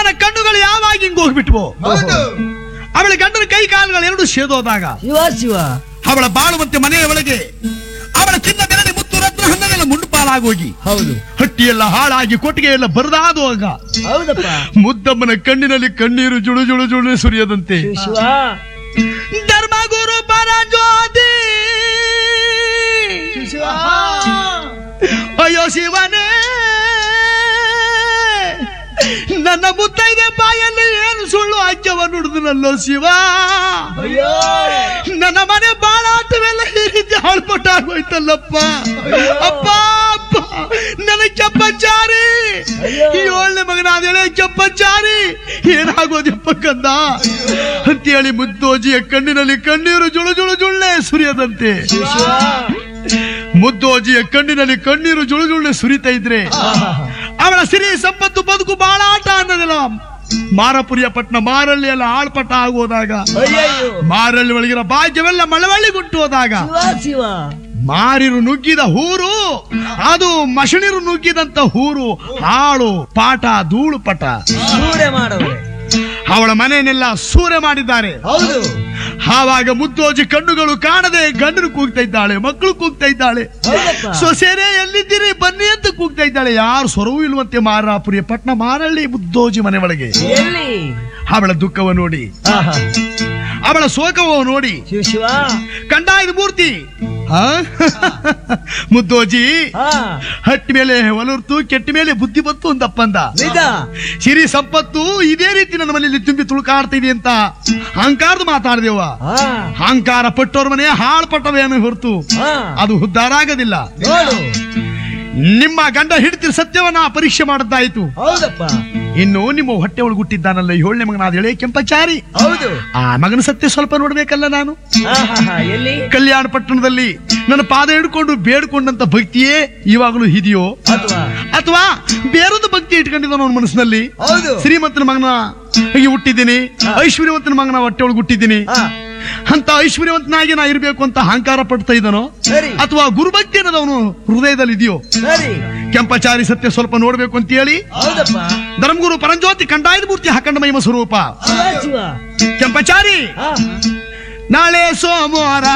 ಮುದ್ದಮ್ಮನ ಕಣ್ಣುಗಳು ಯಾವಾಗ ಹಿಂಗ್ ಹೋಗ್ಬಿಟ್ವು ಹೌದು ಅವಳ ಗಂಡನ ಕೈ ಕಾಲುಗಳು ಎರಡು ಸೇದೋದಾಗ ಶಿವ ಶಿವ ಅವಳ ಬಾಳುವಂತೆ ಮನೆಯ ಒಳಗೆ ಅವಳ ಚಿನ್ನ ಬೆರಡಿ ಮುತ್ತು ರತ್ನ ಹಣ್ಣನೆಲ್ಲ ಮುಂಡುಪಾಲಾಗೋಗಿ ಹೌದು ಹಟ್ಟಿಯೆಲ್ಲ ಹಾಳಾಗಿ ಕೊಟ್ಟಿಗೆ ಎಲ್ಲ ಬರದಾದುವಾಗ ಹೌದಪ್ಪ ಮುದ್ದಮ್ಮನ ಕಣ್ಣಿನಲ್ಲಿ ಕಣ್ಣೀರು ಜುಳು ಜುಳು ಜುಳು ಸುರಿಯದಂತೆ ಶಿವ ಶಿವ ಧರ್ಮಗುರು ಪರಜ್ಯೋತಿ ಶಿವ ಅಯ್ಯೋ ಶಿವನೇ ನನ್ನ ಮುತ್ತೈದೆ ಬಾಯಲ್ಲಿ ಏನು ಸುಳ್ಳು ಹಾಕ್ಯವ ನುಡಿದನಲ್ಲೋ ಶಿವ ಅಯ್ಯೋ ನನ್ನ ಮನೆ ಬಾಳಾಟವೆಲ್ಲ ಈ ರೀತಿ ಹಾಳ್ಪಟ್ಟ ಆಗೋಯ್ತಲ್ಲಪ್ಪ ಅಪ್ಪ ಅಪ್ಪ ನನ್ನ ಕೆಪ್ಪಚಾರಿ ಅಯ್ಯೋ. ಈ ಏಳನೇ ಮಗನಾದೇಳೆ ಕೆಪ್ಪಚಾರಿ ಏನಾಗೋದಪ್ಪ ಕಂದ ಅಂತೇಳಿ ಮುದ್ದೋಜಿಯ ಕಣ್ಣಿನಲ್ಲಿ ಕಣ್ಣೀರು ಜುಳು ಜುಳು ಜುಳ್ಳೆ ಸುರಿಯದಂತೆ ಶಿವ ಮುದ್ದೋಜಿಯ ಕಣ್ಣಿನಲ್ಲಿ ಕಣ್ಣೀರು ಜುಳು ಜುಳ್ಳೆ ಸುರಿತಾ ಇದ್ರೆ ಅವಳ ಸಿರಿ ಸಂಪತ್ತು ಬದುಕು ಬಾಳ ಆಟ ಅನ್ನೋದಿಲ್ಲ ಮಾರಪುರಿಯ ಪಟ್ಟಣ ಮಾರಳ್ಳಿ ಎಲ್ಲ ಆಳ್ಪಟ್ಟ ಆಗೋದಾಗ ಅಯ್ಯಯ್ಯೋ ಮಾರಳ್ಳಿ ಒಳಗಿರೋ ಭಾಗ್ಯವೆಲ್ಲ ಮಳವಳ್ಳಿ ಗುಟ್ಟು ಹೋದಾಗ ಶಿವ ಶಿವ ಮಾರಿರು ನುಗ್ಗಿದ ಹೂರು ಅದು ಮಷಣಿರು ನುಗ್ಗಿದಂತ ಹೂರು ಹಾಳು ಪಾಠ ಧೂಳು ಪಟ ಸೂರೆ ಮಾಡವ್ರೆ ಅವಳ ಮನೆಯನ್ನೆಲ್ಲ ಸೂರೆ ಮಾಡಿದ್ದಾರೆ ಹೌದು ಆವಾಗ ಮುದ್ದೋಜಿ ಕಣ್ಣುಗಳು ಕಾಣದೆ ಗಂಡನು ಕೂಗ್ತಾ ಇದ್ದಾಳೆ ಮಕ್ಕಳು ಕೂಗ್ತಾ ಇದ್ದಾಳೆ ಹೌದಪ್ಪ ಸೊಸೆರೆ ಎಲ್ಲಿದ್ದೀರಿ ಬನ್ನಿ ಅಂತ ಕೂಗ್ತಾ ಇದ್ದಾಳೆ ಯಾರು ಸ್ವರವೂ ಇಲ್ವಂತೆ ಮಾರಾಪುರಿಯ ಪಟ್ನ ಮಾರಳ್ಳಿ ಮುದ್ದೋಜಿ ಮನೆ ಒಳಗೆ ಎಲ್ಲಿ ಅವಳ ದುಃಖವ ನೋಡಿ ಆಹಾ. ಅವಳ ಶೋಕವ ನೋಡಿ ಶಿವ ಶಿವ ಕಂಡಾಯದ ಮೂರ್ತಿ ಆ? ಮುದ್ದೋಜಿ ಹಾ ಹಟ್ಟಿ ಮೇಲೆ ಒಲರ್ತು ಕೆಟ್ಟ ಮೇಲೆ ಬುದ್ಧಿ ಬಂತು ಒಂದಪ್ಪಂದ ನಿಜ ಸಿರಿ ಸಂಪತ್ತು ಇದೇ ರೀತಿ ನನ್ನ ಮನೆಯಲ್ಲಿ ತುಂಬಿ ತುಳುಕಾಡ್ತಾ ಇದೆ ಅಂತ ಅಹಂಕಾರದ ಮಾತಾಡ್ದೇವ ಹಾ ಅಹಂಕಾರ ಪಟ್ಟವ್ರ ಮನೆ ಹಾಳು ಪಟ್ಟವೇನು ಹೊರತು ಹಾ ಅದು ಉದ್ಧಾರ ಆಗೋದಿಲ್ಲ ನೋಡು ನಿಮ್ಮ ಗಂಡ ಹಿಡ್ತಿರ ಸತ್ಯವನ್ನ ಪರೀಕ್ಷೆ ಮಾಡದ್ದಾಯ್ತು ಹೌದಪ್ಪ ಇನ್ನು ನಿಮ್ಮ ಹೊಟ್ಟೆ ಒಳಗೆ ಹುಟ್ಟಿದ್ದಾನಲ್ಲ ಏಳನೇ ಮಗನಾದ ಎಳೆ ಕೆಂಪಚಾರಿ ಹೌದು ಆ ಮಗನ ಸತ್ಯ ಸ್ವಲ್ಪ ನೋಡ್ಬೇಕಲ್ಲ ನಾನು ಆಹಾಹಾ, ಎಲ್ಲಿ ಕಲ್ಯಾಣ ಪಟ್ಟಣದಲ್ಲಿ ನನ್ನ ಪಾದ ಹಿಡ್ಕೊಂಡು ಬೇಡ್ಕೊಂಡಂತ ಭಕ್ತಿಯೇ ಇವಾಗಲೂ ಇದೆಯೋ ಅಥವಾ ಅಥವಾ ಬೇರೊಂದು ಭಕ್ತಿ ಇಟ್ಕೊಂಡಿದ್ದಾನ ಅವನ ಮನಸ್ಸಿನಲ್ಲಿ ಹೌದು ಶ್ರೀಮಂತನ ಮಗನ ಹೀಗೆ ಹುಟ್ಟಿದ್ದೀನಿ ಐಶ್ವರ್ಯವಂತನ ಮಗನ ಹೊಟ್ಟೆ ಒಳಗೆ ಹುಟ್ಟಿದ್ದೀನಿ ಹಾ ಅಂತ ಐಶ್ವರ್ಯವಂತನಾಗಿ ನಾ ಇರ್ಬೇಕು ಅಂತ ಅಹಂಕಾರ ಪಡ್ತಾ ಇದ್ದಾನೋ ಸರಿ ಅಥವಾ ಗುರುಭಕ್ತಿ ಅನ್ನೋದವನು ಹೃದಯದಲ್ಲಿ ಇದೆಯೋ ಸರಿ ಕೆಂಪಚಾರಿ ಸತ್ಯ ಸ್ವಲ್ಪ ನೋಡ್ಬೇಕು ಅಂತ ಹೇಳಿ ಹೌದಪ್ಪ ಧರ್ಮಗುರು ಪರಂಜ್ಯೋತಿ ಕಂಡಾಯದ ಮೂರ್ತಿ ಹಾಕಂಡ ಮಹಿಮ ಸ್ವರೂಪ ಶಿವ ಶಿವ ಕೆಂಪಚಾರಿ ಹಾ ನಾಳೆ ಸೋಮವಾರ